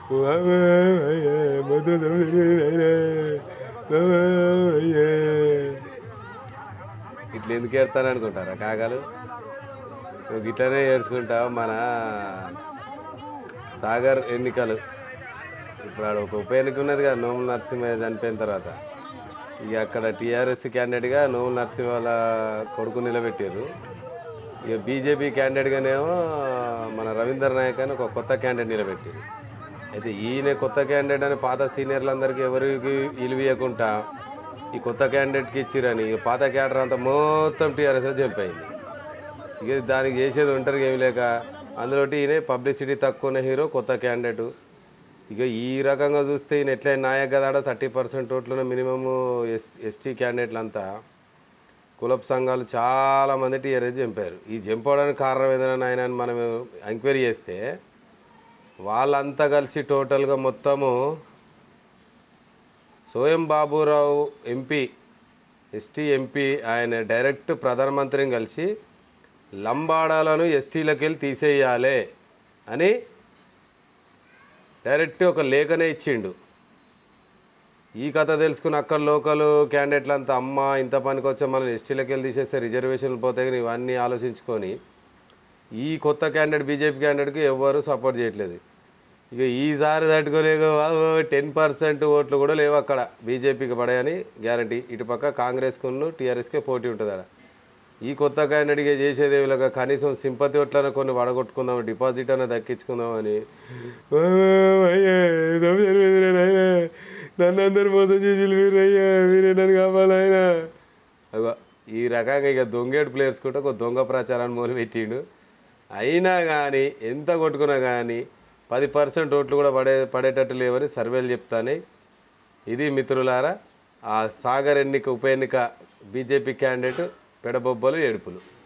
ఇట్లా ఎందుకు ఏడతాను అనుకుంటారా కాగాలు నువ్వు గిట్లనే ఏడ్చుకుంటావు మన సాగర్ ఎన్నికలు ఇప్పుడు ఆడ ఒక ఉప ఎన్నిక ఉన్నది కదా నోముల నరసింహయ్య చనిపోయిన తర్వాత ఇక అక్కడ టీఆర్ఎస్ క్యాండిడేట్గా నోముల నరసింహ వాళ్ళ కొడుకు నిలబెట్టారు ఇక బీజేపీ క్యాండిడేట్గానేమో మన రవీందర్ నాయక్ అని ఒక కొత్త క్యాండిడేట్ నిలబెట్టారు అయితే ఈయన కొత్త క్యాండిడేట్ అని పాత సీనియర్లందరికీ ఎవరికి ఇలువీయకుండా ఈ కొత్త క్యాండిడేట్కి ఇచ్చిరని ఇక పాత క్యాడర్ అంతా మొత్తం టీఆర్ఎస్ చంపైంది ఇక దానికి చేసేది ఒంటరికి ఏమి లేక అందులో ఈయన పబ్లిసిటీ తక్కువ ఉన్న హీరో కొత్త క్యాండిడేట్ ఇక ఈ రకంగా చూస్తే ఈయన ఎట్లయినా నాయక్ కదా థర్టీ పర్సెంట్ ఓట్లున్న మినిమమ్ ఎస్ ఎస్టీ క్యాండిడేట్లు అంతా కులప్ సంఘాలు చాలా మంది టీఆర్ఎస్ చంపారు ఈ చంపడానికి కారణం ఏదైనా ఆయన అని మనం ఎంక్వైరీ చేస్తే వాళ్ళంతా కలిసి టోటల్గా మొత్తము Soyam Baburao MP ST MP ఆయన డైరెక్ట్ ప్రధానమంత్రిని కలిసి లంబాడాలను ఎస్టీలకు వెళ్ళి తీసేయాలి అని డైరెక్ట్ ఒక లేఖనే ఇచ్చిండు ఈ కథ తెలుసుకుని అక్కడ లోకల్ క్యాండిడేట్లు అంతా అమ్మ ఇంత పనికి వచ్చా మనం ఎస్టీలకు వెళ్ళి తీసేస్తే రిజర్వేషన్లు పోతాయి కానీ ఇవన్నీ ఆలోచించుకొని ఈ కొత్త క్యాండిడేట్ బీజేపీ క్యాండిడేట్కి ఎవ్వరు సపోర్ట్ చేయట్లేదు ఇక ఈసారి తట్టుకోలేక టెన్ పర్సెంట్ ఓట్లు కూడా లేవు అక్కడ బీజేపీకి పడాయని గ్యారంటీ ఇటుపక్క కాంగ్రెస్కును టీఆర్ఎస్కే పోటీ ఉంటుంది అక్కడ ఈ కొత్త క్యాండిడేట్గా చేసేది వీళ్ళకి కనీసం సింపతి ఓట్లను కొన్ని వడగొట్టుకుందాం డిపాజిట్ అన్న దక్కించుకుందామని నన్ను అందరు మోసం చేసి మీరు అయ్యా మీరే నన్ను కాపాడాయన అగో ఈ రకంగా ఇక దొంగేడు ప్లేయర్స్ కూడా ఒక దొంగ ప్రచారాన్ని మొదలుపెట్టిండు అయినా కానీ ఎంత కొట్టుకున్నా కానీ పది పర్సెంట్ ఓట్లు కూడా పడే పడేటట్టు లేవని సర్వేలు చెప్తానే ఇది మిత్రులారా ఆ సాగర్ ఎన్నిక ఉప ఎన్నిక బీజేపీ క్యాండిడేట్ పెడబొబ్బలు ఏడుపులు